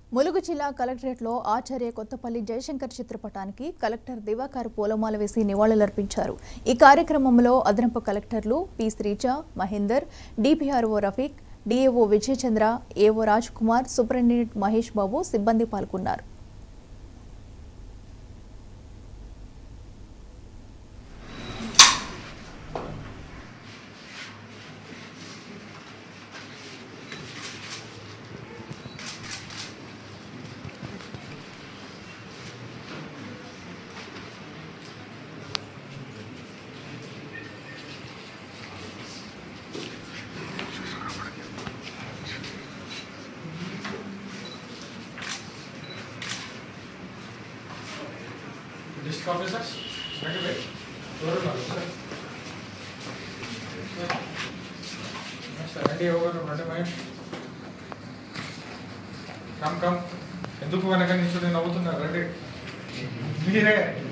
ములుగు జిల్లా కలెక్టరేట్లో ఆచార్య కొత్తపల్లి జయశంకర్ చిత్రపటానికి కలెక్టర్ దివాకర్ పూలమాల వేసి నివాళులర్పించారు ఈ కార్యక్రమంలో అదనపు కలెక్టర్లు P Srija Mahender DPRO Rafiq DAO Vijayachandra AO Raj Kumar superintendent Mahesh Babu సిబ్బంది పాల్గొన్నారు డిస్ట్రిక్ట్ ఆఫీసర్స్ రండి బయట ఎవరున్నారు సార్ సార్ రండి ఎవరు రండి మహేష్ కమ్ కమ్ ఎందుకు వెనక నుంచి నవ్వుతున్నారు రండి మీరే